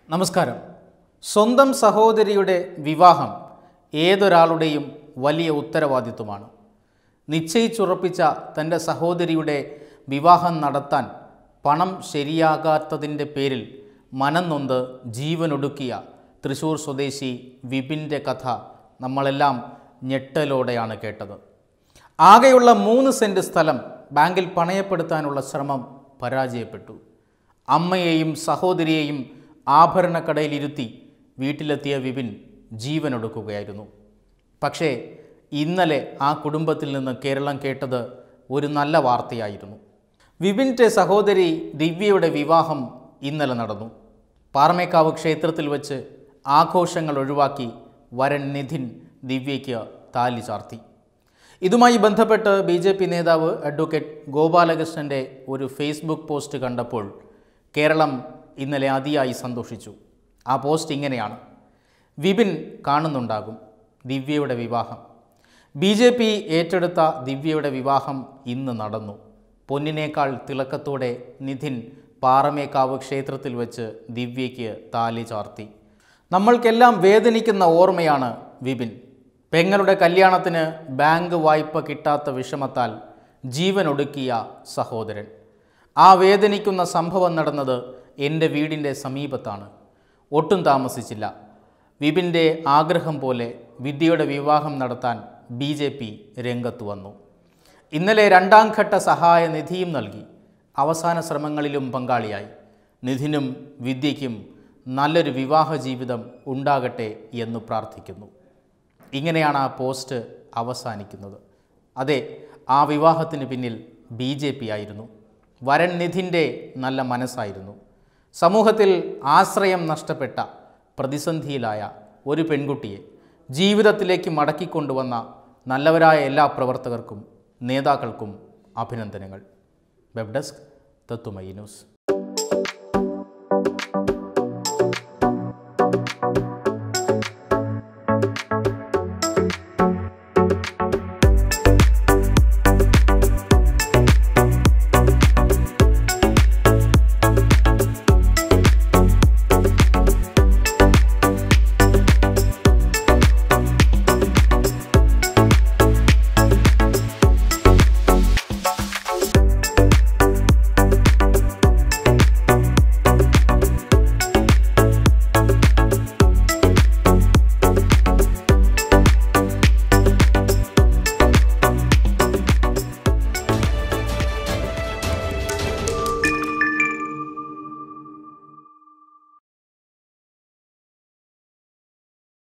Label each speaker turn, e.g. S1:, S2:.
S1: നമസ്കാരം സ്വന്തം സഹോദരിയുടെ വിവാഹം ഏതൊരാളുടെയും വലിയ ഉത്തരവാദിത്വമാണ് നിശ്ചയിച്ചുറപ്പിച്ച തൻ്റെ സഹോദരിയുടെ വിവാഹം നടത്താൻ പണം ശരിയാകാത്തതിൻ്റെ പേരിൽ മനം നൊന്ത് ജീവനൊടുക്കിയ തൃശൂർ സ്വദേശി വിപിൻ്റെ കഥ നമ്മളെല്ലാം ഞെട്ടലോടെയാണ് കേട്ടത് ആകെയുള്ള മൂന്ന് സെൻറ്റ് സ്ഥലം ബാങ്കിൽ പണയപ്പെടുത്താനുള്ള ശ്രമം പരാജയപ്പെട്ടു അമ്മയെയും സഹോദരിയെയും ആഭരണക്കടയിലിരുത്തി വീട്ടിലെത്തിയ വിപിൻ ജീവനൊടുക്കുകയായിരുന്നു പക്ഷേ ഇന്നലെ ആ കുടുംബത്തിൽ നിന്ന് കേരളം കേട്ടത് ഒരു നല്ല വാർത്തയായിരുന്നു വിപിൻ്റെ സഹോദരി ദിവ്യയുടെ വിവാഹം ഇന്നലെ നടന്നു പാറമേക്കാവ് ക്ഷേത്രത്തിൽ വച്ച് ആഘോഷങ്ങൾ ഒഴിവാക്കി വരൻ നിധിൻ ദിവ്യയ്ക്ക് താലി ചാർത്തി ഇതുമായി ബന്ധപ്പെട്ട് ബി ജെ പി നേതാവ് അഡ്വക്കേറ്റ് ഗോപാലകൃഷ്ണൻ്റെ ഒരു ഫേസ്ബുക്ക് പോസ്റ്റ് കണ്ടപ്പോൾ കേരളം ഇന്നലെ അതിയായി സന്തോഷിച്ചു ആ പോസ്റ്റ് ഇങ്ങനെയാണ് വിപിൻ കാണുന്നുണ്ടാകും ദിവ്യയുടെ വിവാഹം ബി ജെ പി ഏറ്റെടുത്ത ദിവ്യയുടെ വിവാഹം ഇന്ന് നടന്നു പൊന്നിനേക്കാൾ തിളക്കത്തോടെ നിധിൻ പാറമേക്കാവ് ക്ഷേത്രത്തിൽ വെച്ച് ദിവ്യയ്ക്ക് താലി ചാർത്തി നമ്മൾക്കെല്ലാം വേദനിക്കുന്ന ഓർമ്മയാണ് വിപിൻ പെങ്ങളുടെ കല്യാണത്തിന് ബാങ്ക് വായ്പ കിട്ടാത്ത വിഷമത്താൽ ജീവനൊടുക്കിയ സഹോദരൻ ആ വേദനിക്കുന്ന സംഭവം നടന്നത് എൻ്റെ വീടിൻ്റെ സമീപത്താണ് ഒട്ടും താമസിച്ചില്ല വിപിൻ്റെ ആഗ്രഹം പോലെ വിദ്യയുടെ വിവാഹം നടത്താൻ ബി ജെ പി രംഗത്ത് വന്നു ഇന്നലെ രണ്ടാം ഘട്ട സഹായ നിധിയും നൽകി അവസാന ശ്രമങ്ങളിലും പങ്കാളിയായി നിധിനും വിദ്യയ്ക്കും നല്ലൊരു വിവാഹ ജീവിതം ഉണ്ടാകട്ടെ എന്ന് പ്രാർത്ഥിക്കുന്നു ഇങ്ങനെയാണ് ആ പോസ്റ്റ് അവസാനിക്കുന്നത് അതെ ആ വിവാഹത്തിന് പിന്നിൽ ബി ജെ പി ആയിരുന്നു വരൻ നിധിൻ്റെ നല്ല മനസ്സായിരുന്നു സമൂഹത്തിൽ ആശ്രയം നഷ്ടപ്പെട്ട പ്രതിസന്ധിയിലായ ഒരു പെൺകുട്ടിയെ ജീവിതത്തിലേക്ക് മടക്കിക്കൊണ്ടുവന്ന നല്ലവരായ എല്ലാ പ്രവർത്തകർക്കും നേതാക്കൾക്കും അഭിനന്ദനങ്ങൾ വെബ് ഡെസ്ക് തത്തുമൈ ന്യൂസ്